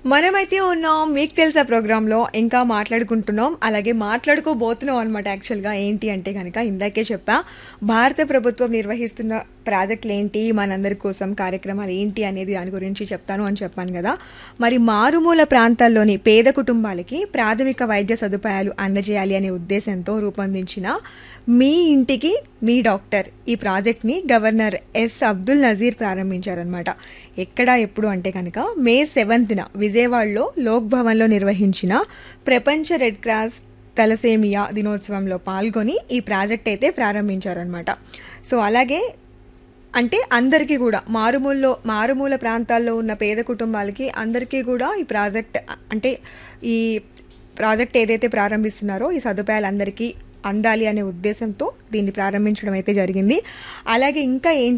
మనమైతే ఉన్నాం మీకు తెలుసా ప్రోగ్రాంలో ఇంకా మాట్లాడుకుంటున్నాం అలాగే మాట్లాడుకోబోతున్నాం అనమాట యాక్చువల్గా ఏంటి అంటే కనుక ఇందాకే చెప్పా భారత ప్రభుత్వం నిర్వహిస్తున్న ప్రాజెక్టులు ఏంటి మనందరి కోసం కార్యక్రమాలు ఏంటి అనేది దాని గురించి చెప్తాను అని చెప్పాను కదా మరి మారుమూల ప్రాంతాల్లోని పేద కుటుంబాలకి ప్రాథమిక వైద్య సదుపాయాలు అందజేయాలి అనే ఉద్దేశంతో రూపొందించిన మీ ఇంటికి మీ డాక్టర్ ఈ ప్రాజెక్ట్ని గవర్నర్ ఎస్ అబ్దుల్ నజీర్ ప్రారంభించారనమాట ఎక్కడ ఎప్పుడు అంటే కనుక మే సెవెంత్న విజయవాడలో లోక్ భవన్లో నిర్వహించిన ప్రపంచ రెడ్ క్రాస్ తలసేమియా దినోత్సవంలో పాల్గొని ఈ ప్రాజెక్ట్ అయితే ప్రారంభించారనమాట సో అలాగే అంటే అందరికీ కూడా మారుమూలలో మారుమూల ప్రాంతాల్లో ఉన్న పేద కుటుంబాలకి అందరికీ కూడా ఈ ప్రాజెక్ట్ అంటే ఈ ప్రాజెక్ట్ ఏదైతే ప్రారంభిస్తున్నారో ఈ సదుపాయాలు అందరికీ అందాలి అనే ఉద్దేశంతో దీన్ని ప్రారంభించడం అయితే జరిగింది అలాగే ఇంకా ఏం